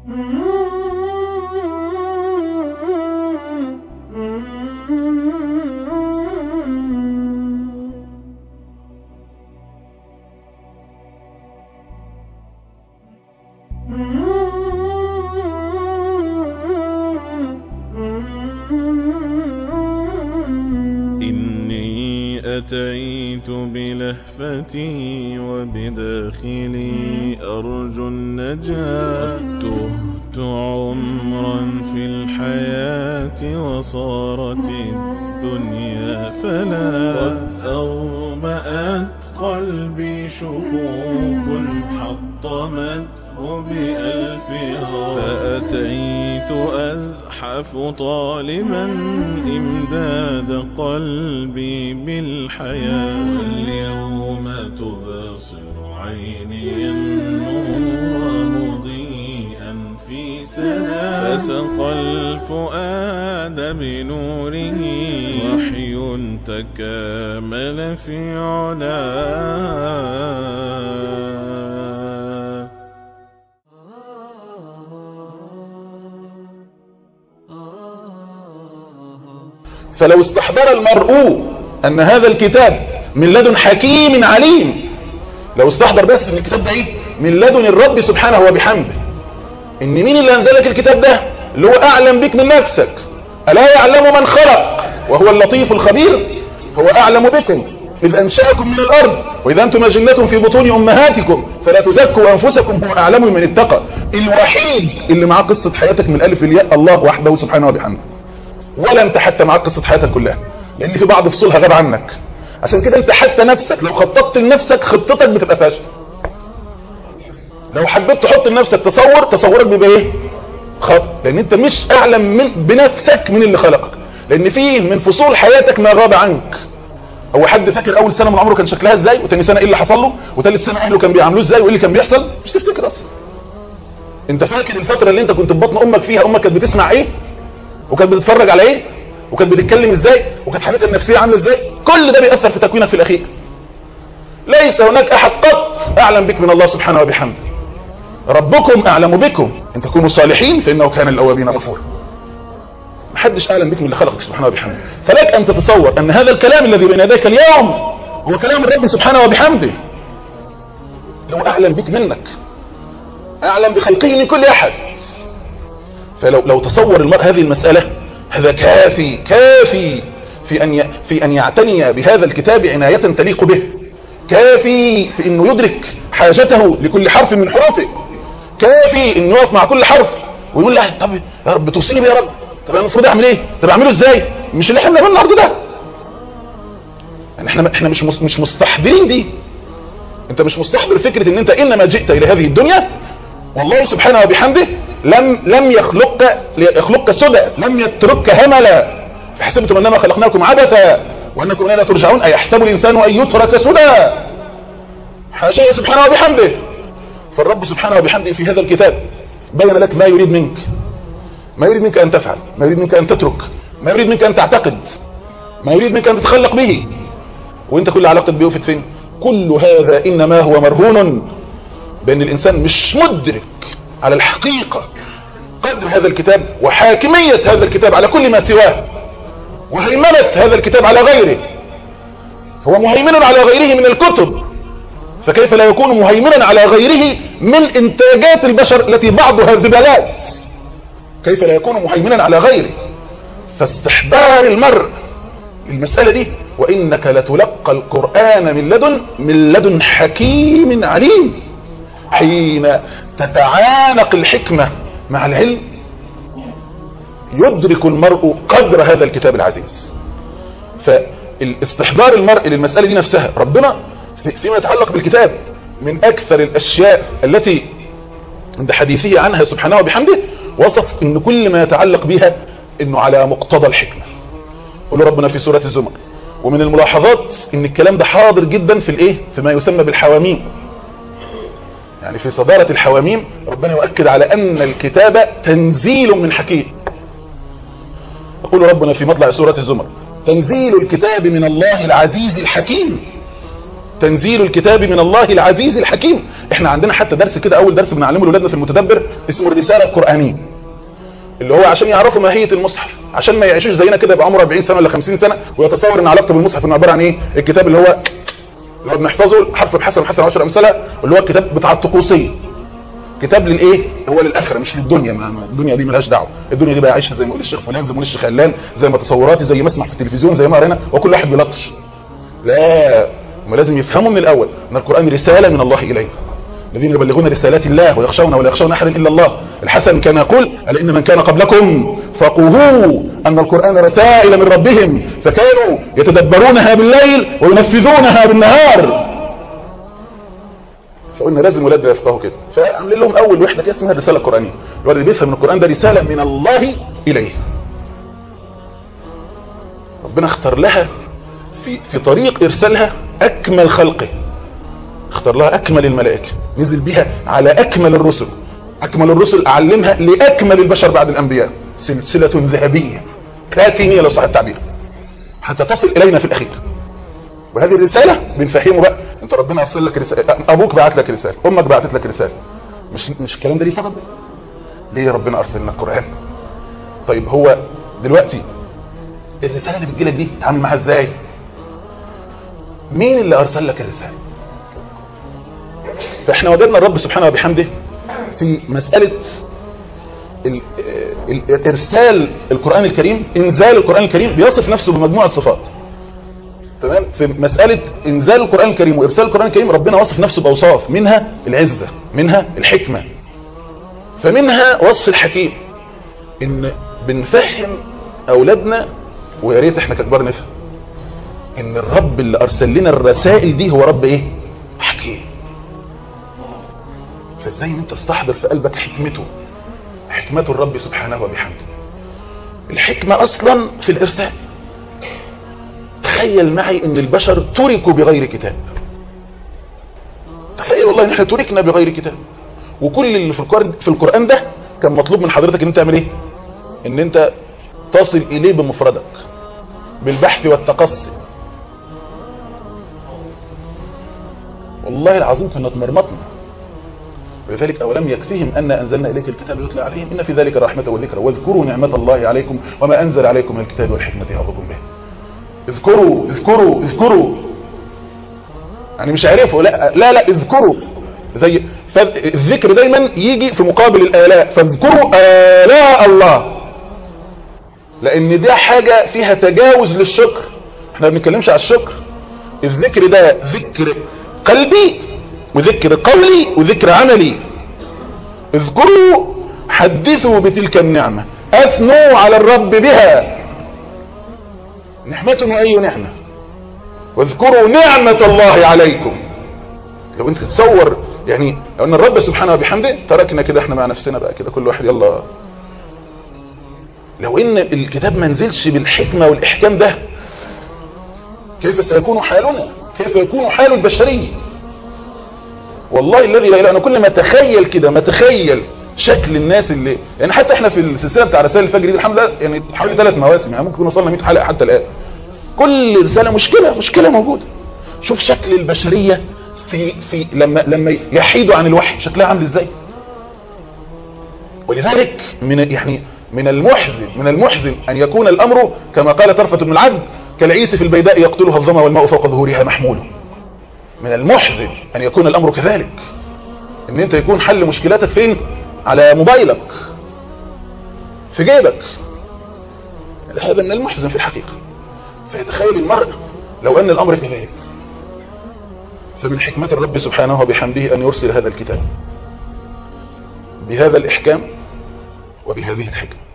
إني أتيت بلهفتي وبداخلي أرجو النجاة تهت عمرا في الحياة وصارت الدنيا فلا قد أغمأت قلبي شكوك حطمته بألفها فأتيت أزحف طالبا إمداد قلبي بالحياة اليوم تبصر عيني النور مضيئا في سنة فسقى الفؤاد بنوره وحي تكامل في علاه فلو استحضر المرء ان هذا الكتاب من لدن حكيم عليم لو استحضر بس ان الكتاب ده ايه من لدن الرب سبحانه وبحمده ان مين اللي انزل لك الكتاب ده اللي هو اعلم بك من نفسك الا يعلم من خلق وهو اللطيف الخبير هو اعلم بكم اذ انشاكم من الارض واذا انتم اجنه في بطون امهاتكم فلا تزكوا انفسكم هو اعلم من اتقى الوحيد اللي معاه قصه حياتك من الالف للياء الله وحده سبحانه وبحمده ولا انت حتى معاك قصه حياتك كلها لان في بعض فصولها غاب عنك عشان كده انت حتى نفسك لو خططت لنفسك خطتك بتبقى فاشله لو حبيت تحط لنفسك تصور تصورك بيبقى ايه خاطئ لان انت مش اعلم من بنفسك من اللي خلقك لان فيه من فصول حياتك ما غاب عنك هو حد فاكر اول سنه من عمره كان شكلها ازاي وتاني سنه ايه اللي حصل له وتالت سنه اهله كان بيعاملوه ازاي وايه اللي كان بيحصل مش تفتكر اصلا انت فاكر الفتره اللي انت كنت في بطن امك فيها امك كانت بتسمع ايه وكانت بتتفرج على ايه وكانت بتتكلم ازاي وكانت حالتها النفسيه عامله ازاي كل ده بيأثر في تكوينك في الاخير ليس هناك احد قط اعلم بك من الله سبحانه وبحمده ربكم اعلم بكم ان تكونوا صالحين فانه كان الاوابين غفورا محدش اعلم بك من اللي خلقك سبحانه وبحمده فلك ان تتصور ان هذا الكلام الذي بين يديك اليوم هو كلام الرب سبحانه وبحمده لو اعلم بك منك اعلم بخلقه من كل احد فلو لو تصور المرء هذه المسألة هذا كافي كافي في أن في أن يعتني بهذا الكتاب عناية تليق به كافي في أنه يدرك حاجته لكل حرف من حروفه كافي أنه يقف مع كل حرف ويقول له طب يا رب توصيني بيه يا رب طب انا المفروض اعمل ايه طب اعمله ازاي مش اللي احنا بنعمله النهارده ده يعني احنا احنا مش مش مستحضرين دي انت مش مستحضر فكره ان انت انما جئت الى هذه الدنيا والله سبحانه وبحمده لم لم يخلق يخلقك سدى لم يتركك هملا فحسبتم انما خلقناكم عبثا وانكم الينا ترجعون ايحسب الانسان ان يترك سدى حاشا سبحانه وبحمده فالرب سبحانه وبحمده في هذا الكتاب بين لك ما يريد منك ما يريد منك ان تفعل ما يريد منك ان تترك ما يريد منك ان تعتقد ما يريد منك ان تتخلق به وانت كل علاقتك بيه وقفت فين كل هذا انما هو مرهون بان الانسان مش مدرك على الحقيقة قدر هذا الكتاب وحاكمية هذا الكتاب على كل ما سواه وهيمنة هذا الكتاب على غيره هو مهيمن على غيره من الكتب فكيف لا يكون مهيمنا على غيره من انتاجات البشر التي بعضها زبالات كيف لا يكون مهيمنا على غيره فاستحضار المرء المسألة دي وإنك لتلقى القرآن من لدن من لدن حكيم عليم حين تتعانق الحكمة مع العلم يدرك المرء قدر هذا الكتاب العزيز فالاستحضار المرء للمسألة دي نفسها ربنا فيما يتعلق بالكتاب من أكثر الأشياء التي عند حديثه عنها سبحانه وبحمده وصف ان كل ما يتعلق بها انه على مقتضى الحكمة قول ربنا في سورة الزمر ومن الملاحظات ان الكلام ده حاضر جدا في الايه فيما يسمى بالحواميم يعني في صدارة الحواميم ربنا يؤكد على ان الكتاب تنزيل من حكيم يقول ربنا في مطلع سورة الزمر تنزيل الكتاب من الله العزيز الحكيم تنزيل الكتاب من الله العزيز الحكيم احنا عندنا حتى درس كده اول درس بنعلمه لاولادنا في المتدبر اسمه الرساله القرانيه اللي هو عشان يعرفوا ماهيه المصحف عشان ما يعيشوش زينا كده يبقى عمره 40 سنه ولا 50 سنه ويتصور ان علاقته بالمصحف انه عباره عن ايه الكتاب اللي هو اللي هو بنحفظه حرف بحسن وحسن 10 امثله واللي هو الكتاب بتاع الطقوسيه كتاب للايه هو للاخره مش للدنيا ما ما- الدنيا دي ملهاش دعوه الدنيا دي بقى عايشها زي ما يقول الشيخ فلان زي ما يقول الشيخ علان زي ما تصوراتي زي ما اسمع في التلفزيون زي ما قرينا وكل واحد بيلطش لا هم لازم يفهموا من الاول ان القران رساله من الله اليه الذين يبلغون رسالات الله ويخشون ولا يخشون احدا الا الله الحسن كان يقول الا ان من كان قبلكم فقهوا ان القران رسائل من ربهم فكانوا يتدبرونها بالليل وينفذونها بالنهار فقلنا لازم ولادنا يفقهوا كده فعمل لهم اول وحده كده اسمها الرساله القرانيه الولد اللي بيفهم ان القران ده رساله من الله اليه ربنا اختار لها في في طريق ارسالها اكمل خلقه اختار لها اكمل الملائكه نزل بها على اكمل الرسل اكمل الرسل اعلمها لاكمل البشر بعد الانبياء سلسله ذهبيه بلاتينيه لو صح التعبير حتى تصل الينا في الاخير وهذه الرساله بنفهمه بقى انت ربنا ارسل لك رساله ابوك بعت لك رساله امك بعتت لك رساله مش مش الكلام ده ليه سبب ليه ربنا ارسل لنا القران طيب هو دلوقتي الرساله اللي بتجيلك دي تتعامل معاها ازاي مين اللي ارسل لك الرساله فاحنا وجدنا الرب سبحانه وبحمده في مساله ال- ال- ارسال القران الكريم انزال القران الكريم بيصف نفسه بمجموعه صفات تمام في مسألة إنزال القرآن الكريم وإرسال القرآن الكريم ربنا وصف نفسه بأوصاف منها العزة منها الحكمة فمنها وصف الحكيم إن بنفهم أولادنا ويا ريت إحنا ككبار نفهم إن الرب اللي أرسل لنا الرسائل دي هو رب إيه؟ حكيم فإزاي إن أنت تستحضر في قلبك حكمته حكمة الرب سبحانه وبحمده الحكمة أصلا في الإرسال تخيل معي ان البشر تركوا بغير كتاب تخيل والله ان احنا تركنا بغير كتاب وكل اللي في القرآن, في القرآن ده كان مطلوب من حضرتك ان انت تعمل ايه ان انت تصل اليه بمفردك بالبحث والتقصي والله العظيم كنا اتمرمطنا ولذلك أولم يكفيهم أن أنزلنا إليك الكتاب يتلى عليهم إن في ذلك رحمة وذكرى واذكروا نعمة الله عليكم وما أنزل عليكم من الكتاب والحكمة يعظكم به اذكروا اذكروا اذكروا يعني مش عارفه لا لا لا اذكروا زي الذكر دايما يجي في مقابل الآلاء فاذكروا آلاء الله لأن دي حاجة فيها تجاوز للشكر احنا ما بنتكلمش على الشكر الذكر ده ذكر قلبي وذكر قولي وذكر عملي اذكروا حدثوا بتلك النعمة اثنوا على الرب بها نعمة واي نعمة واذكروا نعمة الله عليكم لو انت تتصور يعني لو ان الرب سبحانه وبحمده تركنا كده احنا مع نفسنا بقى كده كل واحد يلا لو ان الكتاب ما نزلش بالحكمة والاحكام ده كيف سيكون حالنا كيف يكون حال البشرية والله الذي لا اله انا كل ما اتخيل كده ما اتخيل شكل الناس اللي يعني حتى احنا في السلسله بتاع رسائل الفجر دي الحمد لله يعني حوالي ثلاث مواسم يعني ممكن وصلنا 100 حلقه حتى الان كل رساله مشكله مشكله موجوده شوف شكل البشريه في في لما لما يحيدوا عن الوحي شكلها عامل ازاي ولذلك من يعني من المحزن من المحزن ان يكون الامر كما قال طرفه بن العبد كالعيس في البيداء يقتلها الظما والماء فوق ظهورها محمول من المحزن ان يكون الامر كذلك ان انت يكون حل مشكلاتك فين على موبايلك في جيبك هذا من المحزن في الحقيقة فيتخيل المرء لو ان الامر كذلك فمن حكمة الرب سبحانه وبحمده ان يرسل هذا الكتاب بهذا الاحكام وبهذه الحكمة